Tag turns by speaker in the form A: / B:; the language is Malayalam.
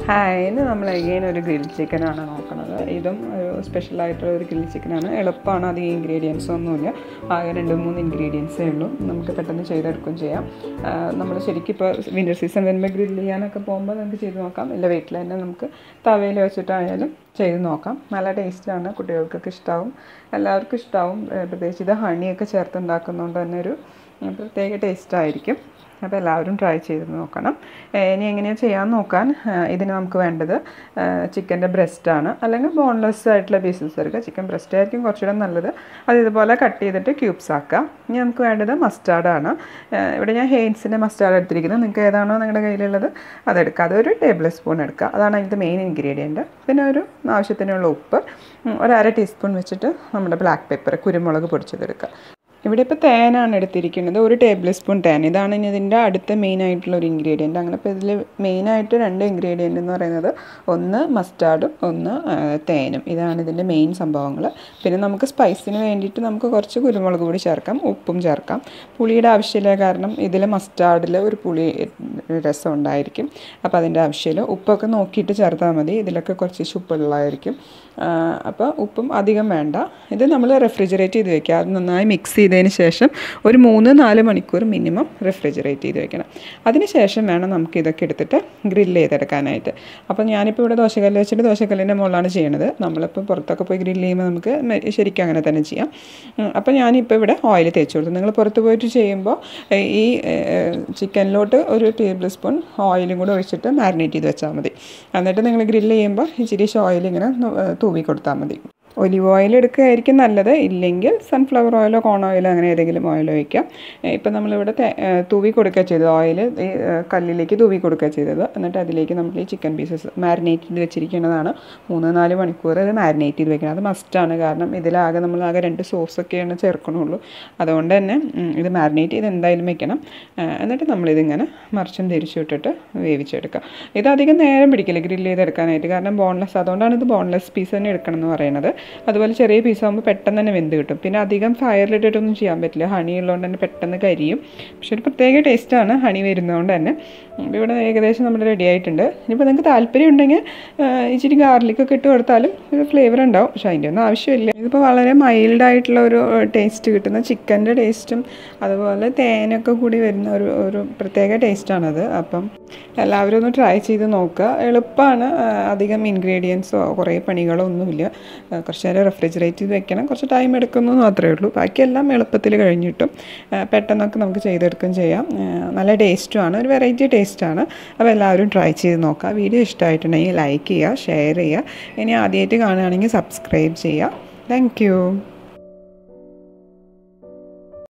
A: ഹായ് ഇന്ന് നമ്മൾ അഗെയിൻ ഒരു ഗ്രിൽ ചിക്കനാണ് നോക്കുന്നത് ഇതും ഒരു സ്പെഷ്യലായിട്ടുള്ള ഒരു ഗ്രിൽ ചിക്കനാണ് എളുപ്പമാണ് അധികം ഇൻഗ്രീഡിയൻസ് ഒന്നുമില്ല ആകെ രണ്ട് മൂന്ന് ഇൻഗ്രീഡിയൻസേ ഉള്ളൂ നമുക്ക് പെട്ടെന്ന് ചെയ്തെടുക്കുകയും ചെയ്യാം നമ്മൾ ശരിക്കും ഇപ്പോൾ വിൻ്റർ സീസൺ വരുമ്പോൾ ഗ്രിൽ ചെയ്യാനൊക്കെ പോകുമ്പോൾ നമുക്ക് ചെയ്ത് നോക്കാം ഇല്ല വീട്ടിൽ തന്നെ നമുക്ക് തവയിൽ വെച്ചിട്ടായാലും ചെയ്ത് നോക്കാം നല്ല ടേസ്റ്റാണ് കുട്ടികൾക്കൊക്കെ ഇഷ്ടമാവും എല്ലാവർക്കും ഇഷ്ടമാവും പ്രത്യേകിച്ച് ഇത് ഹണിയൊക്കെ ചേർത്ത് ഉണ്ടാക്കുന്നതുകൊണ്ട് തന്നെ ഒരു പ്രത്യേക ടേസ്റ്റായിരിക്കും അപ്പോൾ എല്ലാവരും ട്രൈ ചെയ്ത് നോക്കണം ഇനി എങ്ങനെയാണ് ചെയ്യാൻ നോക്കാൻ ഇതിന് നമുക്ക് വേണ്ടത് ചിക്കൻ്റെ ബ്രസ്റ്റാണ് അല്ലെങ്കിൽ ബോൺലെസ് ആയിട്ടുള്ള പീസസ് എടുക്കുക ചിക്കൻ ബ്രസ്റ്റ് ആയിരിക്കും കുറച്ചുകൂടെ നല്ലത് അത് ഇതുപോലെ കട്ട് ചെയ്തിട്ട് ക്യൂബ്സ് ആക്കുക ഇനി നമുക്ക് വേണ്ടത് മസ്റ്റാർഡാണ് ഇവിടെ ഞാൻ ഹെയിൻസിൻ്റെ മസ്റ്റാർഡ് എടുത്തിരിക്കുന്നത് നിങ്ങൾക്ക് ഏതാണോ നിങ്ങളുടെ കയ്യിലുള്ളത് അതെടുക്കുക അതൊരു ടേബിൾ സ്പൂൺ എടുക്കുക അതാണ് അതിൻ്റെ മെയിൻ ഇൻഗ്രീഡിയൻറ്റ് പിന്നെ ഒരു ആവശ്യത്തിനുള്ള ഉപ്പ് ഒരു അര ടീസ്പൂൺ വെച്ചിട്ട് നമ്മുടെ ബ്ലാക്ക് പെപ്പർ കുരുമുളക് പൊടിച്ചതെടുക്കുക ഇവിടെ ഇപ്പോൾ തേനാണ് എടുത്തിരിക്കുന്നത് ഒരു ടേബിൾ സ്പൂൺ തേൻ ഇതാണ് ഇനി ഇതിൻ്റെ അടുത്ത മെയിൻ ആയിട്ടുള്ള ഒരു ഇൻഗ്രീഡിയൻറ്റ് അങ്ങനെ ഇപ്പോൾ ഇതിൽ മെയിനായിട്ട് രണ്ട് ഇൻഗ്രീഡിയൻ്റ് എന്ന് പറയുന്നത് ഒന്ന് മസ്റ്റാർഡും ഒന്ന് തേനും ഇതാണ് ഇതിൻ്റെ മെയിൻ സംഭവങ്ങൾ പിന്നെ നമുക്ക് സ്പൈസിന് വേണ്ടിയിട്ട് നമുക്ക് കുറച്ച് കുരുമുളക് പൊടി ചേർക്കാം ഉപ്പും ചേർക്കാം പുളിയുടെ ആവശ്യമില്ല കാരണം ഇതിൽ മസ്റ്റാർഡിൽ ഒരു പുളി രസം ഉണ്ടായിരിക്കും അപ്പോൾ അതിൻ്റെ ആവശ്യമില്ല ഉപ്പൊക്കെ നോക്കിയിട്ട് ചേർത്താൽ മതി ഇതിലൊക്കെ കുറച്ച് ഉപ്പുള്ളതായിരിക്കും അപ്പോൾ ഉപ്പും അധികം വേണ്ട ഇത് നമ്മൾ റെഫ്രിജറേറ്റ് ചെയ്ത് വെക്കുക അത് നന്നായി മിക്സ് ചെയ്തതിന് ശേഷം ഒരു മൂന്ന് നാല് മണിക്കൂർ മിനിമം റെഫ്രിജറേറ്റ് ചെയ്ത് വെക്കണം അതിന് ശേഷം വേണം നമുക്ക് ഇതൊക്കെ എടുത്തിട്ട് ഗ്രില്ല് ചെയ്തെടുക്കാനായിട്ട് അപ്പോൾ ഞാനിപ്പോൾ ഇവിടെ ദോശക്കല്ല് വെച്ചിട്ട് ദോശക്കല്ലിൻ്റെ മുകളിലാണ് ചെയ്യണത് നമ്മളിപ്പോൾ പുറത്തൊക്കെ പോയി ഗ്രില്ല് ചെയ്യുമ്പോൾ നമുക്ക് ശരിക്കും അങ്ങനെ തന്നെ ചെയ്യാം അപ്പോൾ ഞാനിപ്പോൾ ഇവിടെ ഓയിൽ തേച്ച് കൊടുത്തു നിങ്ങൾ പുറത്ത് പോയിട്ട് ചെയ്യുമ്പോൾ ഈ ചിക്കനിലോട്ട് ഒരു ടേബിൾ സ്പൂൺ ഓയിലും കൂടെ ഒഴിച്ചിട്ട് മാരിനേറ്റ് ചെയ്ത് വെച്ചാൽ മതി എന്നിട്ട് നിങ്ങൾ ഗ്രില്ല് ചെയ്യുമ്പോൾ ഇച്ചിരി ഓയിൽ ഇങ്ങനെ തൂവി കൊടുത്താൽ മതി ഒലിവ് ഓയിൽ എടുക്കുകയായിരിക്കും നല്ലത് ഇല്ലെങ്കിൽ സൺഫ്ലവർ ഓയിലോ കോൺ ഓയിലോ അങ്ങനെ ഏതെങ്കിലും ഓയിൽ ഒഴിക്കാം ഇപ്പം നമ്മളിവിടെ തൂവി കൊടുക്കുക ചെയ്തത് ഓയിൽ ഈ കല്ലിലേക്ക് തൂവി കൊടുക്കുക ചെയ്തത് എന്നിട്ട് അതിലേക്ക് നമ്മൾ ഈ ചിക്കൻ പീസസ് മാരിനേറ്റ് ചെയ്ത് വെച്ചിരിക്കുന്നതാണ് മൂന്ന് നാല് മണിക്കൂർ അത് മാരിനേറ്റ് ചെയ്ത് വെക്കണം അത് മസ്റ്റാണ് കാരണം ഇതിലാകെ നമ്മൾ ആകെ രണ്ട് സോസൊക്കെയാണ് ചേർക്കണുള്ളൂ അതുകൊണ്ട് തന്നെ ഇത് മാരിനേറ്റ് ചെയ്ത് എന്തായാലും വെക്കണം എന്നിട്ട് നമ്മളിതിങ്ങനെ മറിച്ചും തിരിച്ചു വിട്ടിട്ട് വേവിച്ചെടുക്കുക ഇത് അധികം നേരം പിടിക്കില്ല ഗ്രില്ല് ചെയ്തെടുക്കാനായിട്ട് കാരണം ബോൺലെസ് അതുകൊണ്ടാണ് ഇത് ബോൺലെസ് പീസ് തന്നെ എടുക്കണം എന്ന് പറയുന്നത് അതുപോലെ ചെറിയ പീസ് ആകുമ്പോൾ പെട്ടെന്ന് തന്നെ വെന്ത് കിട്ടും പിന്നെ അധികം ഫയറിലിട്ടിട്ടൊന്നും ചെയ്യാൻ പറ്റില്ല ഹണി ഉള്ളതുകൊണ്ട് തന്നെ പെട്ടെന്ന് കരിയും പക്ഷെ ഒരു പ്രത്യേക ടേസ്റ്റാണ് ഹണി വരുന്നതുകൊണ്ട് തന്നെ ഇവിടെ ഏകദേശം നമ്മൾ റെഡി ആയിട്ടുണ്ട് ഇനിയിപ്പോൾ നിങ്ങൾക്ക് താല്പര്യം ഉണ്ടെങ്കിൽ ഇച്ചിരി ഗാർലിക്കൊക്കെ ഇട്ട് കൊടുത്താലും ഒരു ഫ്ലേവർ ഉണ്ടാവും പക്ഷേ അതിൻ്റെ ഒന്നും ആവശ്യമില്ല ഇതിപ്പോൾ വളരെ മൈൽഡായിട്ടുള്ള ഒരു ടേസ്റ്റ് കിട്ടുന്ന ചിക്കൻ്റെ ടേസ്റ്റും അതുപോലെ തേനൊക്കെ കൂടി വരുന്ന ഒരു ഒരു പ്രത്യേക ടേസ്റ്റാണത് അപ്പം എല്ലാവരും ഒന്ന് ട്രൈ ചെയ്ത് നോക്കുക എളുപ്പമാണ് അധികം ഇൻഗ്രീഡിയൻസോ കുറേ പണികളോ ഒന്നുമില്ല കുറച്ച് നേരം റെഫ്രിജറേറ്റ് ചെയ്ത് വെക്കണം കുറച്ച് ടൈം എടുക്കുന്നു മാത്രമേ ഉള്ളൂ ബാക്കിയെല്ലാം എളുപ്പത്തിൽ കഴിഞ്ഞിട്ടും പെട്ടെന്നൊക്കെ നമുക്ക് ചെയ്തെടുക്കുകയും ചെയ്യാം നല്ല ടേസ്റ്റുമാണ് ഒരു വെറൈറ്റി ടേസ്റ്റാണ് അപ്പോൾ എല്ലാവരും ട്രൈ ചെയ്ത് നോക്കുക വീഡിയോ ഇഷ്ടമായിട്ടുണ്ടെങ്കിൽ ലൈക്ക് ചെയ്യുക ഷെയർ ചെയ്യുക ഇനി ആദ്യമായിട്ട് കാണുകയാണെങ്കിൽ സബ്സ്ക്രൈബ് ചെയ്യുക താങ്ക്